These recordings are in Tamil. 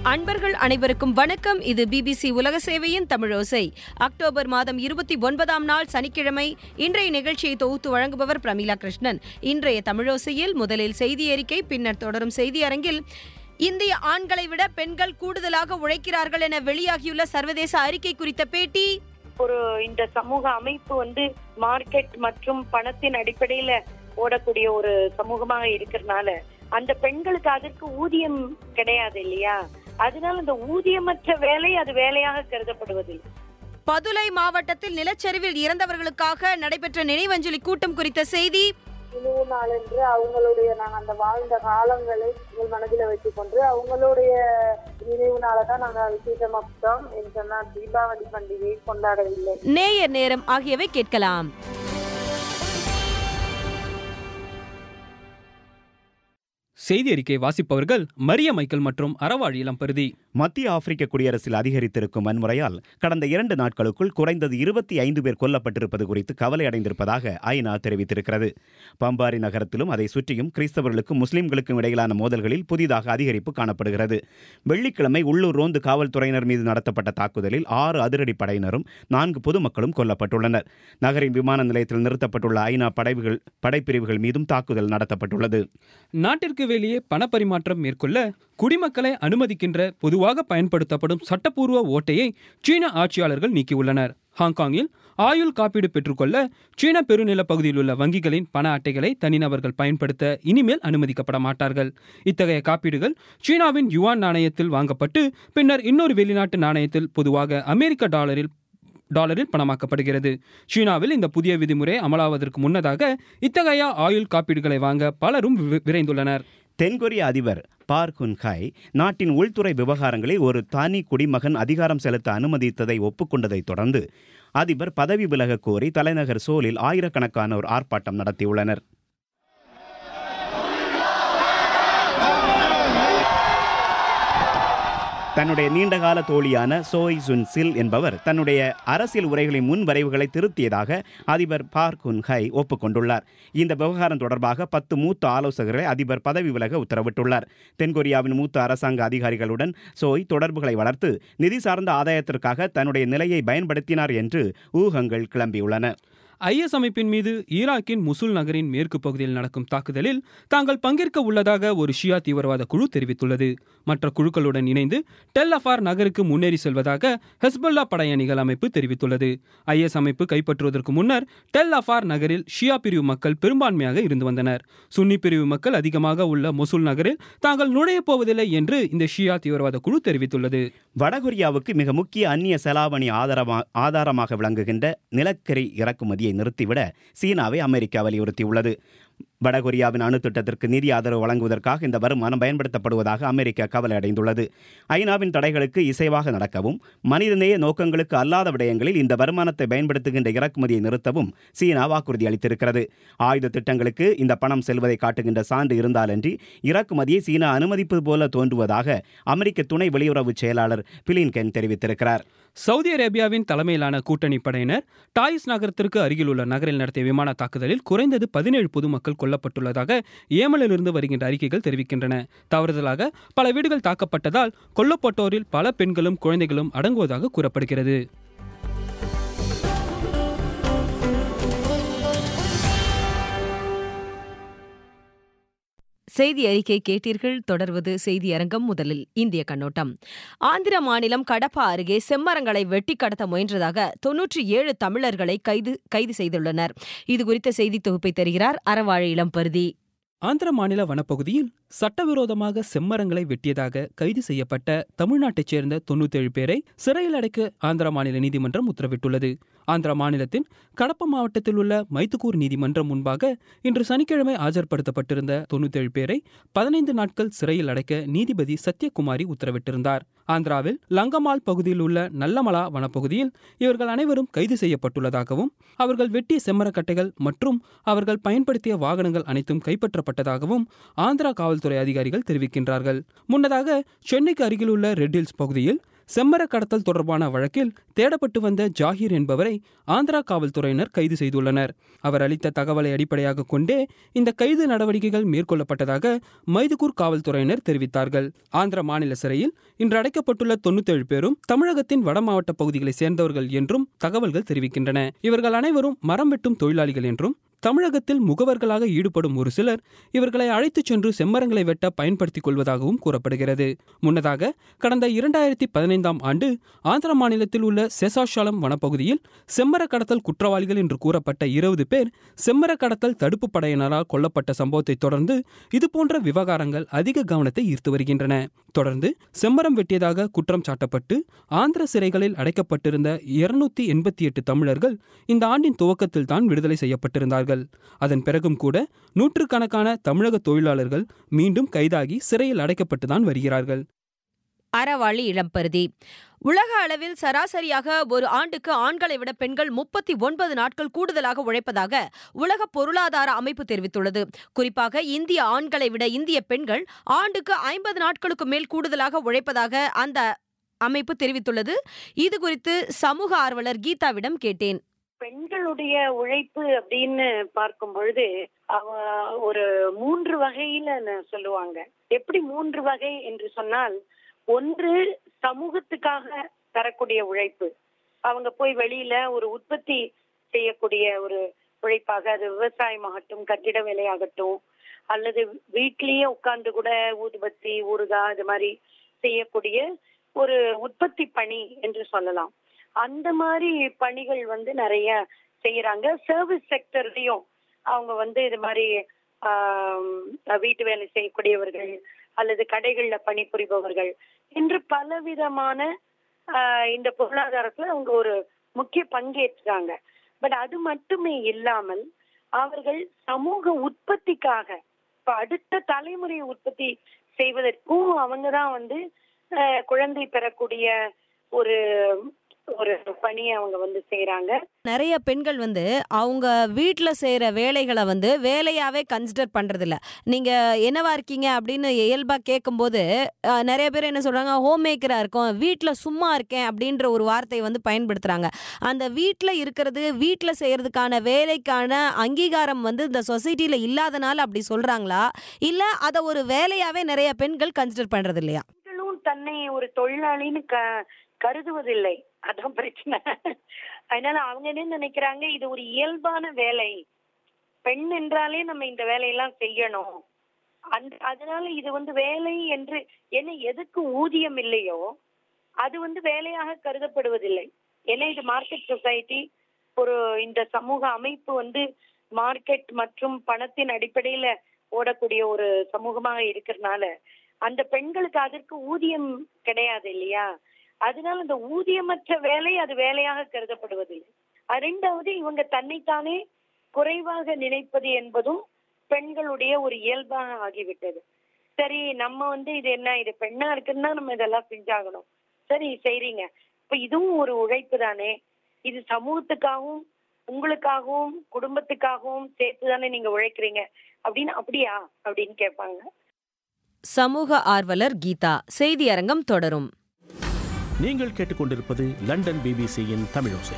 அன்பர்கள் அனைவருக்கும் வணக்கம் இது பிபிசி உலக சேவையின் தமிழோசை அக்டோபர் மாதம் இருபத்தி ஒன்பதாம் நாள் சனிக்கிழமை இன்றைய நிகழ்ச்சியை தொகுத்து வழங்குபவர் பிரமிளா கிருஷ்ணன் இன்றைய தமிழோசையில் முதலில் செய்தி அறிக்கை பின்னர் தொடரும் செய்தி அரங்கில் இந்திய ஆண்களை விட பெண்கள் கூடுதலாக உழைக்கிறார்கள் என வெளியாகியுள்ள சர்வதேச அறிக்கை குறித்த பேட்டி ஒரு இந்த சமூக அமைப்பு வந்து மார்க்கெட் மற்றும் பணத்தின் அடிப்படையில ஓடக்கூடிய ஒரு சமூகமாக இருக்கிறதுனால அந்த பெண்களுக்கு அதற்கு ஊதியம் கிடையாது இல்லையா அதனால அந்த ஊதியமற்ற வேலை அது வேலையாக கருதப்படுவதில்லை பதுளை மாவட்டத்தில் நிலச்சரிவில் இறந்தவர்களுக்காக நடைபெற்ற நினைவஞ்சலி கூட்டம் குறித்த செய்தி நினைவு நாள் என்று அவங்களுடைய நாங்கள் அந்த வாழ்ந்த காலங்களை எங்கள் மனதில் வச்சுக்கொண்டு அவங்களுடைய நினைவு நாளை தான் நாங்கள் விசேஷமாக்கிட்டோம் என்று சொன்னால் தீபாவளி பண்டிகையை கொண்டாடவில்லை நேயர் நேரம் ஆகியவை கேட்கலாம் செய்தி அறிக்கை வாசிப்பவர்கள் மரிய மைக்கேல் மற்றும் அறவாழி இளம்பருதி மத்திய ஆப்பிரிக்க குடியரசில் அதிகரித்திருக்கும் வன்முறையால் கடந்த இரண்டு நாட்களுக்குள் குறைந்தது இருபத்தி ஐந்து பேர் கொல்லப்பட்டிருப்பது குறித்து கவலை அடைந்திருப்பதாக ஐநா தெரிவித்திருக்கிறது பம்பாரி நகரத்திலும் அதை சுற்றியும் கிறிஸ்தவர்களுக்கும் முஸ்லிம்களுக்கும் இடையிலான மோதல்களில் புதிதாக அதிகரிப்பு காணப்படுகிறது வெள்ளிக்கிழமை உள்ளூர் ரோந்து காவல்துறையினர் மீது நடத்தப்பட்ட தாக்குதலில் ஆறு அதிரடி படையினரும் நான்கு பொதுமக்களும் கொல்லப்பட்டுள்ளனர் நகரின் விமான நிலையத்தில் நிறுத்தப்பட்டுள்ள ஐநா படைவுகள் படைப்பிரிவுகள் மீதும் தாக்குதல் நடத்தப்பட்டுள்ளது நாட்டிற்கு வெளியே பணப்பரிமாற்றம் மேற்கொள்ள குடிமக்களை அனுமதிக்கின்ற பொதுவாக பயன்படுத்தப்படும் சட்டப்பூர்வ ஓட்டையை சீன ஆட்சியாளர்கள் நீக்கியுள்ளனர் ஹாங்காங்கில் ஆயுள் காப்பீடு பெற்றுக்கொள்ள சீன பெருநில பகுதியில் உள்ள வங்கிகளின் பண அட்டைகளை தனிநபர்கள் பயன்படுத்த இனிமேல் அனுமதிக்கப்பட மாட்டார்கள் இத்தகைய காப்பீடுகள் சீனாவின் யுவான் நாணயத்தில் வாங்கப்பட்டு பின்னர் இன்னொரு வெளிநாட்டு நாணயத்தில் பொதுவாக அமெரிக்க டாலரில் டாலரில் பணமாக்கப்படுகிறது சீனாவில் இந்த புதிய விதிமுறை அமலாவதற்கு முன்னதாக இத்தகைய ஆயுள் காப்பீடுகளை வாங்க பலரும் வி- விரைந்துள்ளனர் தென்கொரிய அதிபர் பார்க் குன்ஹாய் நாட்டின் உள்துறை விவகாரங்களில் ஒரு தனி குடிமகன் அதிகாரம் செலுத்த அனுமதித்ததை ஒப்புக்கொண்டதைத் தொடர்ந்து அதிபர் பதவி விலகக் கோரி தலைநகர் சோலில் ஆயிரக்கணக்கானோர் ஆர்ப்பாட்டம் நடத்தியுள்ளனர் தன்னுடைய நீண்டகால தோழியான சோய் சுன் சில் என்பவர் தன்னுடைய அரசியல் உரைகளின் முன்வரைவுகளை திருத்தியதாக அதிபர் பார்க் குன்ஹை ஒப்புக்கொண்டுள்ளார் இந்த விவகாரம் தொடர்பாக பத்து மூத்த ஆலோசகர்களை அதிபர் பதவி விலக உத்தரவிட்டுள்ளார் தென்கொரியாவின் மூத்த அரசாங்க அதிகாரிகளுடன் சோய் தொடர்புகளை வளர்த்து நிதி சார்ந்த ஆதாயத்திற்காக தன்னுடைய நிலையை பயன்படுத்தினார் என்று ஊகங்கள் கிளம்பியுள்ளன ஐஎஸ் அமைப்பின் மீது ஈராக்கின் முசுல் நகரின் மேற்கு பகுதியில் நடக்கும் தாக்குதலில் தாங்கள் பங்கேற்க உள்ளதாக ஒரு ஷியா தீவிரவாத குழு தெரிவித்துள்ளது மற்ற குழுக்களுடன் இணைந்து டெல் அஃபார் நகருக்கு முன்னேறி செல்வதாக ஹெஸ்புல்லா படையணிகள் அமைப்பு தெரிவித்துள்ளது ஐஎஸ் அமைப்பு கைப்பற்றுவதற்கு முன்னர் டெல் அஃபார் நகரில் ஷியா பிரிவு மக்கள் பெரும்பான்மையாக இருந்து வந்தனர் சுன்னி பிரிவு மக்கள் அதிகமாக உள்ள மொசுல் நகரில் தாங்கள் நுழையப் போவதில்லை என்று இந்த ஷியா தீவிரவாத குழு தெரிவித்துள்ளது வடகொரியாவுக்கு மிக முக்கிய அந்நிய செலாவணி ஆதாரமா ஆதாரமாக விளங்குகின்ற நிலக்கரி இறக்குமதியை நிறுத்திவிட சீனாவை அமெரிக்கா வலியுறுத்தியுள்ளது வடகொரியாவின் அணு திட்டத்திற்கு நிதி ஆதரவு வழங்குவதற்காக இந்த வருமானம் பயன்படுத்தப்படுவதாக அமெரிக்கா கவலை அடைந்துள்ளது ஐநாவின் தடைகளுக்கு இசைவாக நடக்கவும் மனிதநேய நோக்கங்களுக்கு அல்லாத விடயங்களில் இந்த வருமானத்தை பயன்படுத்துகின்ற இறக்குமதியை நிறுத்தவும் சீனா வாக்குறுதி அளித்திருக்கிறது ஆயுத திட்டங்களுக்கு இந்த பணம் செல்வதை காட்டுகின்ற சான்று இருந்தாலன்றி இறக்குமதியை சீனா அனுமதிப்பது போல தோன்றுவதாக அமெரிக்க துணை வெளியுறவு செயலாளர் பிலின்கென் தெரிவித்திருக்கிறார் சவுதி அரேபியாவின் தலைமையிலான கூட்டணி படையினர் டாயிஸ் நகரத்திற்கு அருகில் உள்ள நகரில் நடத்திய விமான தாக்குதலில் குறைந்தது பதினேழு பொதுமக்கள் கொல்லப்பட்டுள்ளதாக ஏமனிலிருந்து வருகின்ற அறிக்கைகள் தெரிவிக்கின்றன தவறுதலாக பல வீடுகள் தாக்கப்பட்டதால் கொல்லப்பட்டோரில் பல பெண்களும் குழந்தைகளும் அடங்குவதாக கூறப்படுகிறது செய்தி அறிக்கை கேட்டீர்கள் தொடர்வது செய்தி அரங்கம் முதலில் இந்திய கண்ணோட்டம் ஆந்திர மாநிலம் கடப்பா அருகே செம்மரங்களை வெட்டி கடத்த முயன்றதாக தொன்னூற்றி ஏழு தமிழர்களை கைது கைது செய்துள்ளனர் இதுகுறித்த செய்தி தொகுப்பை தருகிறார் அறவாழி இளம்பருதி ஆந்திர மாநில வனப்பகுதியில் சட்டவிரோதமாக செம்மரங்களை வெட்டியதாக கைது செய்யப்பட்ட தமிழ்நாட்டைச் சேர்ந்த தொண்ணூத்தேழு பேரை சிறையில் அடைக்க ஆந்திர மாநில நீதிமன்றம் உத்தரவிட்டுள்ளது ஆந்திர மாநிலத்தின் கடப்ப மாவட்டத்தில் உள்ள மைத்துக்கூர் நீதிமன்றம் முன்பாக இன்று சனிக்கிழமை ஆஜர்படுத்தப்பட்டிருந்த தொண்ணூத்தேழு பேரை பதினைந்து நாட்கள் சிறையில் அடைக்க நீதிபதி சத்யகுமாரி உத்தரவிட்டிருந்தார் ஆந்திராவில் லங்கமால் பகுதியில் உள்ள நல்லமலா வனப்பகுதியில் இவர்கள் அனைவரும் கைது செய்யப்பட்டுள்ளதாகவும் அவர்கள் வெட்டிய செம்மரக்கட்டைகள் மற்றும் அவர்கள் பயன்படுத்திய வாகனங்கள் அனைத்தும் கைப்பற்றப்பட்டதாகவும் ஆந்திரா காவல்துறை அதிகாரிகள் தெரிவிக்கின்றார்கள் முன்னதாக சென்னைக்கு அருகில் உள்ள ரெட் ஹில்ஸ் பகுதியில் செம்மர கடத்தல் தொடர்பான வழக்கில் தேடப்பட்டு வந்த ஜாகிர் என்பவரை ஆந்திரா காவல்துறையினர் கைது செய்துள்ளனர் அவர் அளித்த தகவலை அடிப்படையாக கொண்டே இந்த கைது நடவடிக்கைகள் மேற்கொள்ளப்பட்டதாக மைதுகூர் காவல்துறையினர் தெரிவித்தார்கள் ஆந்திர மாநில சிறையில் இன்று அடைக்கப்பட்டுள்ள தொண்ணூத்தேழு பேரும் தமிழகத்தின் வட மாவட்ட பகுதிகளைச் சேர்ந்தவர்கள் என்றும் தகவல்கள் தெரிவிக்கின்றன இவர்கள் அனைவரும் மரம் வெட்டும் தொழிலாளிகள் என்றும் தமிழகத்தில் முகவர்களாக ஈடுபடும் ஒரு சிலர் இவர்களை அழைத்துச் சென்று செம்மரங்களை வெட்ட பயன்படுத்திக் கொள்வதாகவும் கூறப்படுகிறது முன்னதாக கடந்த இரண்டாயிரத்தி பதினைந்தாம் ஆண்டு ஆந்திர மாநிலத்தில் உள்ள சேசாஷாலம் வனப்பகுதியில் செம்மர கடத்தல் குற்றவாளிகள் என்று கூறப்பட்ட இருபது பேர் செம்மர கடத்தல் தடுப்பு படையினரால் கொல்லப்பட்ட சம்பவத்தை தொடர்ந்து இதுபோன்ற விவகாரங்கள் அதிக கவனத்தை ஈர்த்து வருகின்றன தொடர்ந்து செம்மரம் வெட்டியதாக குற்றம் சாட்டப்பட்டு ஆந்திர சிறைகளில் அடைக்கப்பட்டிருந்த இருநூத்தி எண்பத்தி எட்டு தமிழர்கள் இந்த ஆண்டின் துவக்கத்தில் தான் விடுதலை செய்யப்பட்டிருந்தார்கள் அதன் பிறகும் கூட நூற்றுக்கணக்கான தமிழக தொழிலாளர்கள் மீண்டும் கைதாகி சிறையில் அடைக்கப்பட்டுதான் வருகிறார்கள் அறவாளி இளம்பருதி உலக அளவில் சராசரியாக ஒரு ஆண்டுக்கு ஆண்களை விட பெண்கள் முப்பத்தி ஒன்பது நாட்கள் கூடுதலாக உழைப்பதாக உலக பொருளாதார அமைப்பு தெரிவித்துள்ளது குறிப்பாக இந்திய ஆண்களை விட இந்திய பெண்கள் ஆண்டுக்கு ஐம்பது நாட்களுக்கு மேல் கூடுதலாக உழைப்பதாக அந்த அமைப்பு தெரிவித்துள்ளது இது குறித்து சமூக ஆர்வலர் கீதாவிடம் கேட்டேன் பெண்களுடைய உழைப்பு அப்படின்னு பார்க்கும் பொழுது அவ ஒரு மூன்று வகையில ந- சொல்லுவாங்க எப்படி மூன்று வகை என்று சொன்னால் ஒன்று சமூகத்துக்காக தரக்கூடிய உழைப்பு அவங்க போய் வெளியில ஒரு உற்பத்தி செய்யக்கூடிய ஒரு உழைப்பாக அது விவசாயமாகட்டும் கட்டிட வேலையாகட்டும் அல்லது வீட்லயே உட்கார்ந்து கூட ஊதுபத்தி ஊறுகாய் இது மாதிரி செய்யக்கூடிய ஒரு உற்பத்தி பணி என்று சொல்லலாம் அந்த மாதிரி பணிகள் வந்து நிறைய செய்யறாங்க சர்வீஸ் செக்டர்லயும் அவங்க வந்து இது மாதிரி ஆம், வீட்டு வேலை செய்யக்கூடியவர்கள் அல்லது கடைகள்ல பணிபுரிபவர்கள் என்று பலவிதமான ஆஹ், இந்த பொருளாதாரத்துல அவங்க ஒரு முக்கிய பங்கேற்றாங்க பட் அது மட்டுமே இல்லாமல் அவர்கள் சமூக உற்பத்திக்காக இப்ப அடுத்த தலைமுறையை உற்பத்தி செய்வதற்கும் அவங்க தான் வந்து ஆஹ், குழந்தை பெறக்கூடிய ஒரு ஒரு பணியை அவங்க வந்து செய்யறாங்க நிறைய பெண்கள் வந்து அவங்க வீட்டில் செய்கிற வேலைகளை வந்து வேலையாவே கன்சிடர் பண்றதில்ல நீங்க என்னவா இருக்கீங்க அப்படின்னு இயல்பா கேட்கும்போது அஹ், நிறைய பேர் என்ன சொல்றாங்க ஹோம் மேக்கரா இருக்கோம் வீட்டில் சும்மா இருக்கேன் அப்படின்ற ஒரு வார்த்தையை வந்து பயன்படுத்துறாங்க அந்த வீட்டில் இருக்கிறது வீட்டில் செய்யறதுக்கான வேலைக்கான அங்கீகாரம் வந்து இந்த சொசைட்டில இல்லாதனால அப்படி சொல்றாங்களா இல்ல அதை ஒரு வேலையாவே நிறைய பெண்கள் கன்சிடர் பண்றது இல்லையா பெண்களும் தன்னை ஒரு தொழிலாளின்னு க கருதுவதில்லை அதான் பிரச்சனை அதனால அவங்க என்ன நினைக்கிறாங்க இது ஒரு இயல்பான வேலை பெண் என்றாலே நம்ம இந்த வேலையெல்லாம் செய்யணும் அந்த அதனால இது வந்து வேலை என்று என்ன எதுக்கு ஊதியம் இல்லையோ அது வந்து வேலையாக கருதப்படுவதில்லை ஏன்னா இது மார்க்கெட் சொசைட்டி ஒரு இந்த சமூக அமைப்பு வந்து மார்க்கெட் மற்றும் பணத்தின் அடிப்படையில ஓடக்கூடிய ஒரு சமூகமாக இருக்கிறதுனால அந்த பெண்களுக்கு அதற்கு ஊதியம் கிடையாது இல்லையா அதனால அந்த ஊதியமற்ற வேலை அது வேலையாக கருதப்படுவதில்லை அஹ் ரெண்டாவது இவங்க தன்னைத்தானே குறைவாக நினைப்பது என்பதும் பெண்களுடைய ஒரு இயல்பாக ஆகிவிட்டது சரி நம்ம வந்து இது என்ன இது பெண்ணா இருக்குன்னா நம்ம இதெல்லாம் செஞ்சாகணும் சரி செய்றீங்க இப்ப இதுவும் ஒரு உழைப்பு தானே இது சமூகத்துக்காகவும் உங்களுக்காகவும் குடும்பத்துக்காகவும் சேர்த்து தானே நீங்க உழைக்கிறீங்க அப்படின்னு அப்படியா அப்படின்னு கேட்பாங்க சமூக ஆர்வலர் கீதா செய்தி அரங்கம் தொடரும் நீங்கள் கேட்டுக்கொண்டிருப்பது லண்டன் பிபிசியின் தமிழோசை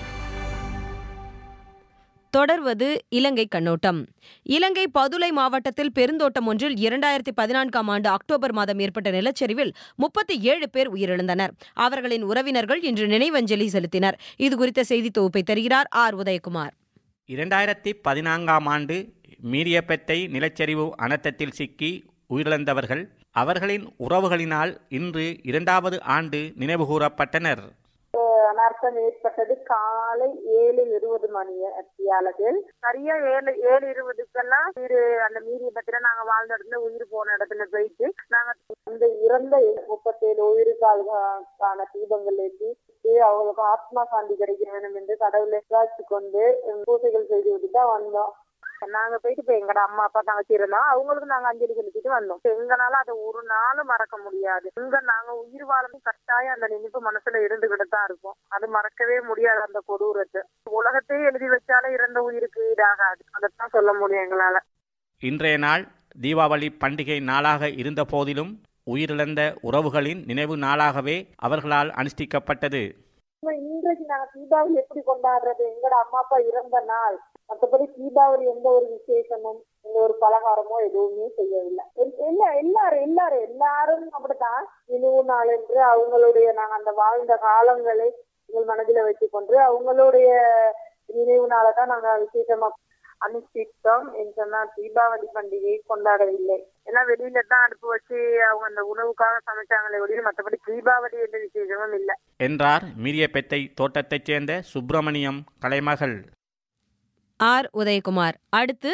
தொடர்வது இலங்கை கண்ணோட்டம் இலங்கை பதுளை மாவட்டத்தில் பெருந்தோட்டம் ஒன்றில் இரண்டாயிரத்தி பதினான்காம் ஆண்டு அக்டோபர் மாதம் ஏற்பட்ட நிலச்சரிவில் முப்பத்தி ஏழு பேர் உயிரிழந்தனர் அவர்களின் உறவினர்கள் இன்று நினைவஞ்சலி செலுத்தினர் இது குறித்த செய்தி தொகுப்பை தருகிறார் ஆர் உதயகுமார் இரண்டாயிரத்தி பதினான்காம் ஆண்டு மீரியப்பெத்தை நிலச்சரிவு அனர்த்தத்தில் சிக்கி உயிரிழந்தவர்கள் அவர்களின் உறவுகளினால் இன்று இரண்டாவது ஆண்டு நினைவுகூரப்பட்டனர் அனர்த்தம் ஏற்பட்டது காலை ஏழு இருபது மணி அளவில் சரியா ஏழு ஏழு இருபதுக்கெல்லாம் உயிர் அந்த மீறிய பத்திர நாங்க வாழ்ந்த இடத்துல உயிர் போன இடத்துல போயிட்டு நாங்க அந்த இறந்த முப்பத்தேழு உயிருக்கான தீபங்கள் ஏற்றி அவங்களுக்கு ஆத்மா சாந்தி கிடைக்க வேண்டும் என்று கடவுளை காட்சி கொண்டு பூசைகள் செய்து விட்டு தான் வந்தோம் நாங்க போயிட்டு இப்ப எங்கட அம்மா அப்பா தங்கச்சி இருந்தோம் அவங்களுக்கு நாங்க அஞ்சலி செலுத்திட்டு வந்தோம் எங்கனால அதை ஒரு நாளும் மறக்க முடியாது இங்க நாங்க உயிர் வாழணும் கட்டாயம் அந்த நினைப்பு மனசுல இருந்துகிட்டு தான் இருக்கும் அது மறக்கவே முடியாது அந்த கொடூரத்தை உலகத்தையே எழுதி வச்சாலே இறந்த உயிருக்கு ஈடாகாது அதைத்தான் சொல்ல முடியும் எங்களால இன்றைய நாள் தீபாவளி பண்டிகை நாளாக இருந்த போதிலும் உயிரிழந்த உறவுகளின் நினைவு நாளாகவே அவர்களால் அனுஷ்டிக்கப்பட்டது இப்ப இன்றைக்கு நாங்க தீபாவளி எப்படி கொண்டாடுறது எங்கட அம்மா அப்பா இறந்த நாள் மற்றபடி தீபாவளி எந்த ஒரு விசேஷமும் எந்த ஒரு பலகாரமோ எதுவுமே செய்யவில்லை எல்- எல்லா எல்லாரும் எல்லாரும் எல்லாரும் அப்படித்தான் நினைவு நாள் என்று அவங்களுடைய நாங்க அந்த வாழ்ந்த காலங்களை எங்கள் மனதில வச்சுக் கொண்டு அவங்களுடைய நினைவு நாளை தான் நாங்க விசேஷமா அனுஷ்டித்தோம் என்று சொன்னா தீபாவளி பண்டிகையை கொண்டாடவில்லை எல்லாம் வெளியில தான் அடுப்பு வச்சு அவங்க அந்த உணவுக்காக சமைச்சாங்களே ஒழிய மற்றபடி தீபாவளி எந்த விசேஷமும் இல்லை என்றார் மீரியபெத்தை தோட்டத்தைச் சேர்ந்த சுப்பிரமணியம் கலைமகள் ஆர் உதயகுமார் அடுத்து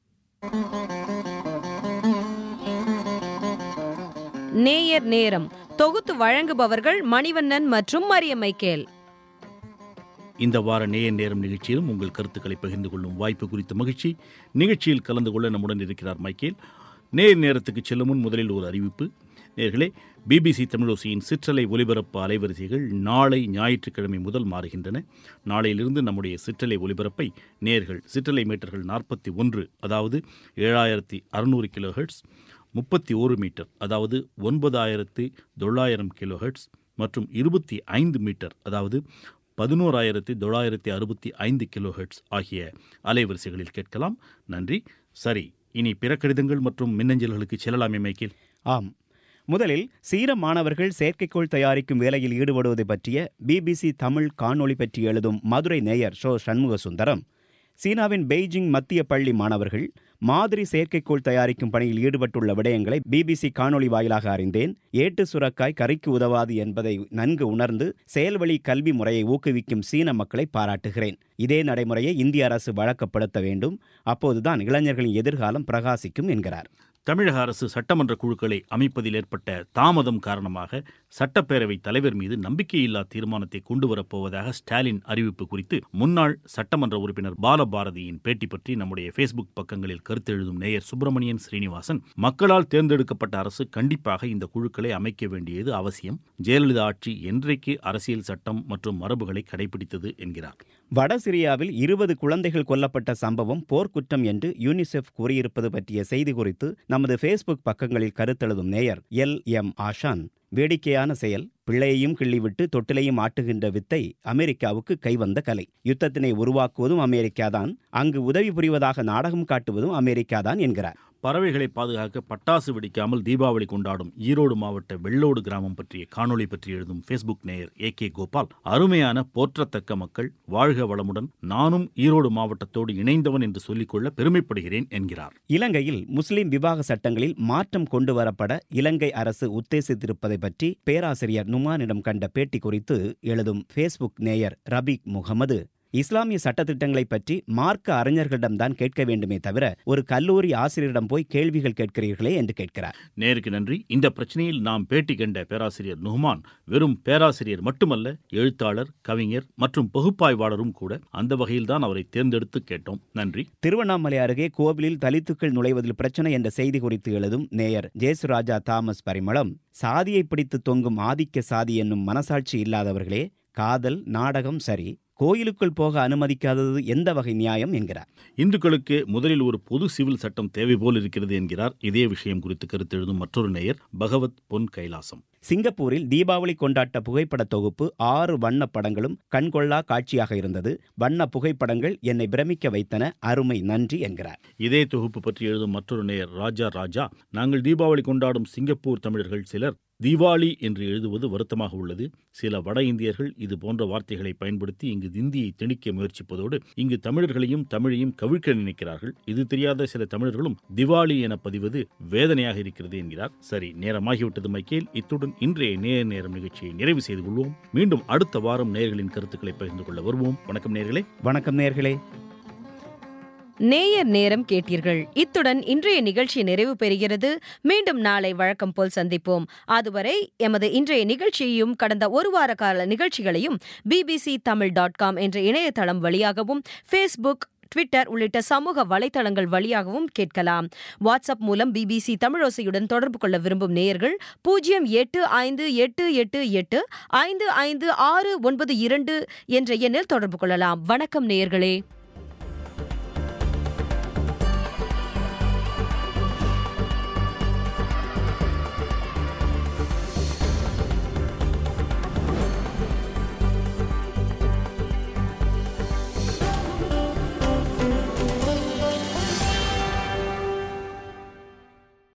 நேயர் நேரம் தொகுத்து வழங்குபவர்கள் மணிவண்ணன் மற்றும் மரியம் மைக்கேல் இந்த வார நேய நேரம் நிகழ்ச்சியிலும் உங்கள் கருத்துக்களை பகிர்ந்து கொள்ளும் வாய்ப்பு குறித்த மகிழ்ச்சி நிகழ்ச்சியில் கலந்து கொள்ள நம்முடன் இருக்கிறார் மைக்கேல் நேர் நேரத்துக்கு செல்லும் முன் முதலில் ஒரு அறிவிப்பு நேர்களே பிபிசி தமிழோசியின் சிற்றலை ஒலிபரப்பு அலைவரிசைகள் நாளை ஞாயிற்றுக்கிழமை முதல் மாறுகின்றன நாளையிலிருந்து நம்முடைய சிற்றலை ஒலிபரப்பை நேர்கள் சிற்றலை மீட்டர்கள் நாற்பத்தி ஒன்று அதாவது ஏழாயிரத்தி அறுநூறு கிலோஹெர்ட்ஸ் முப்பத்தி ஓரு மீட்டர் அதாவது ஒன்பதாயிரத்து தொள்ளாயிரம் கிலோஹெர்ட்ஸ் மற்றும் இருபத்தி ஐந்து மீட்டர் அதாவது பதினோராயிரத்தி தொள்ளாயிரத்தி அறுபத்தி ஐந்து கிலோஹெர்ட்ஸ் ஆகிய அலைவரிசைகளில் கேட்கலாம் நன்றி சரி இனி பிற கடிதங்கள் மற்றும் மின்னஞ்சல்களுக்கு செல்லலாமே மைக்கேல் ஆம் முதலில் சீன மாணவர்கள் செயற்கைக்கோள் தயாரிக்கும் வேலையில் ஈடுபடுவது பற்றிய பிபிசி தமிழ் காணொளி பற்றி எழுதும் மதுரை நேயர் ஷோ சண்முக சுந்தரம் சீனாவின் பெய்ஜிங் மத்திய பள்ளி மாணவர்கள் மாதிரி செயற்கைக்கோள் தயாரிக்கும் பணியில் ஈடுபட்டுள்ள விடயங்களை பிபிசி காணொளி வாயிலாக அறிந்தேன் ஏட்டு சுரக்காய் கறிக்கு உதவாது என்பதை நன்கு உணர்ந்து செயல்வழி கல்வி முறையை ஊக்குவிக்கும் சீன மக்களை பாராட்டுகிறேன் இதே நடைமுறையை இந்திய அரசு வழக்கப்படுத்த வேண்டும் அப்போதுதான் இளைஞர்களின் எதிர்காலம் பிரகாசிக்கும் என்கிறார் தமிழக அரசு சட்டமன்ற குழுக்களை அமைப்பதில் ஏற்பட்ட தாமதம் காரணமாக சட்டப்பேரவைத் தலைவர் மீது நம்பிக்கையில்லா தீர்மானத்தை கொண்டு வரப்போவதாக ஸ்டாலின் அறிவிப்பு குறித்து முன்னாள் சட்டமன்ற உறுப்பினர் பாலபாரதியின் பேட்டி பற்றி நம்முடைய ஃபேஸ்புக் பக்கங்களில் கருத்து எழுதும் நேயர் சுப்பிரமணியன் ஸ்ரீனிவாசன் மக்களால் தேர்ந்தெடுக்கப்பட்ட அரசு கண்டிப்பாக இந்த குழுக்களை அமைக்க வேண்டியது அவசியம் ஜெயலலிதா ஆட்சி என்றைக்கு அரசியல் சட்டம் மற்றும் மரபுகளை கடைபிடித்தது என்கிறார் வட சிரியாவில் இருபது குழந்தைகள் கொல்லப்பட்ட சம்பவம் போர்க்குற்றம் என்று யூனிசெஃப் கூறியிருப்பது பற்றிய செய்தி குறித்து நமது ஃபேஸ்புக் பக்கங்களில் கருத்தெழுதும் நேயர் எல் எம் ஆஷான் வேடிக்கையான செயல் பிள்ளையையும் கிள்ளிவிட்டு தொட்டிலையும் ஆட்டுகின்ற வித்தை அமெரிக்காவுக்கு கைவந்த கலை யுத்தத்தினை உருவாக்குவதும் அமெரிக்காதான் அங்கு உதவி புரிவதாக நாடகம் காட்டுவதும் அமெரிக்காதான் என்கிறார் பறவைகளை பாதுகாக்க பட்டாசு வெடிக்காமல் தீபாவளி கொண்டாடும் ஈரோடு மாவட்ட வெள்ளோடு கிராமம் பற்றிய காணொளி பற்றி எழுதும் ஃபேஸ்புக் நேயர் ஏ கே கோபால் அருமையான போற்றத்தக்க மக்கள் வாழ்க வளமுடன் நானும் ஈரோடு மாவட்டத்தோடு இணைந்தவன் என்று சொல்லிக்கொள்ள பெருமைப்படுகிறேன் என்கிறார் இலங்கையில் முஸ்லிம் விவாக சட்டங்களில் மாற்றம் கொண்டு வரப்பட இலங்கை அரசு உத்தேசித்திருப்பதை பற்றி பேராசிரியர் நுமானிடம் கண்ட பேட்டி குறித்து எழுதும் ஃபேஸ்புக் நேயர் ரபீக் முகமது இஸ்லாமிய சட்டத்திட்டங்களை பற்றி மார்க்க அறிஞர்களிடம்தான் கேட்க வேண்டுமே தவிர ஒரு கல்லூரி ஆசிரியரிடம் போய் கேள்விகள் கேட்கிறீர்களே என்று கேட்கிறார் நேருக்கு நன்றி இந்த பிரச்சனையில் நாம் பேட்டி கண்ட பேராசிரியர் நுஹ்மான் வெறும் பேராசிரியர் மட்டுமல்ல எழுத்தாளர் கவிஞர் மற்றும் பகுப்பாய்வாளரும் கூட அந்த வகையில்தான் அவரை தேர்ந்தெடுத்து கேட்டோம் நன்றி திருவண்ணாமலை அருகே கோவிலில் தலித்துக்கள் நுழைவதில் பிரச்சனை என்ற செய்தி குறித்து எழுதும் நேயர் ஜேசுராஜா தாமஸ் பரிமளம் சாதியை பிடித்து தொங்கும் ஆதிக்க சாதி என்னும் மனசாட்சி இல்லாதவர்களே காதல் நாடகம் சரி கோயிலுக்குள் போக அனுமதிக்காதது எந்த வகை நியாயம் என்கிறார் இந்துக்களுக்கு முதலில் ஒரு பொது சிவில் சட்டம் தேவை போல் இருக்கிறது என்கிறார் இதே விஷயம் குறித்து கருத்து எழுதும் மற்றொரு நேயர் பகவத் பொன் கைலாசம் சிங்கப்பூரில் தீபாவளி கொண்டாட்ட புகைப்பட தொகுப்பு ஆறு வண்ண படங்களும் கண்கொள்ளா காட்சியாக இருந்தது வண்ண புகைப்படங்கள் என்னை பிரமிக்க வைத்தன அருமை நன்றி என்கிறார் இதே தொகுப்பு பற்றி எழுதும் மற்றொரு நேயர் ராஜா ராஜா நாங்கள் தீபாவளி கொண்டாடும் சிங்கப்பூர் தமிழர்கள் சிலர் தீபாவளி என்று எழுதுவது வருத்தமாக உள்ளது சில வட இந்தியர்கள் இது போன்ற வார்த்தைகளை பயன்படுத்தி இங்கு இந்தியை திணிக்க முயற்சிப்பதோடு இங்கு தமிழர்களையும் தமிழையும் கவிழ்க்க நினைக்கிறார்கள் இது தெரியாத சில தமிழர்களும் திவாலி என பதிவது வேதனையாக இருக்கிறது என்கிறார் சரி நேரமாகிவிட்டது மைக்கேல் இத்துடன் இன்றைய நேர நேரம் நிகழ்ச்சியை நிறைவு செய்து கொள்வோம் மீண்டும் அடுத்த வாரம் நேயர்களின் கருத்துக்களை பகிர்ந்து கொள்ள வருவோம் வணக்கம் நேயர்களே வணக்கம் நேர்களே நேயர் நேரம் கேட்டீர்கள் இத்துடன் இன்றைய நிகழ்ச்சி நிறைவு பெறுகிறது மீண்டும் நாளை வழக்கம் போல் சந்திப்போம் அதுவரை எமது இன்றைய நிகழ்ச்சியையும் கடந்த ஒரு வார கால நிகழ்ச்சிகளையும் பிபிசி தமிழ் டாட் காம் என்ற இணையதளம் வழியாகவும் ஃபேஸ்புக் ட்விட்டர் உள்ளிட்ட சமூக வலைதளங்கள் வழியாகவும் கேட்கலாம் வாட்ஸ்அப் மூலம் பிபிசி தமிழோசையுடன் தொடர்பு கொள்ள விரும்பும் நேயர்கள் பூஜ்ஜியம் எட்டு ஐந்து எட்டு எட்டு எட்டு ஐந்து ஐந்து ஆறு ஒன்பது இரண்டு என்ற எண்ணில் தொடர்பு கொள்ளலாம் வணக்கம் நேயர்களே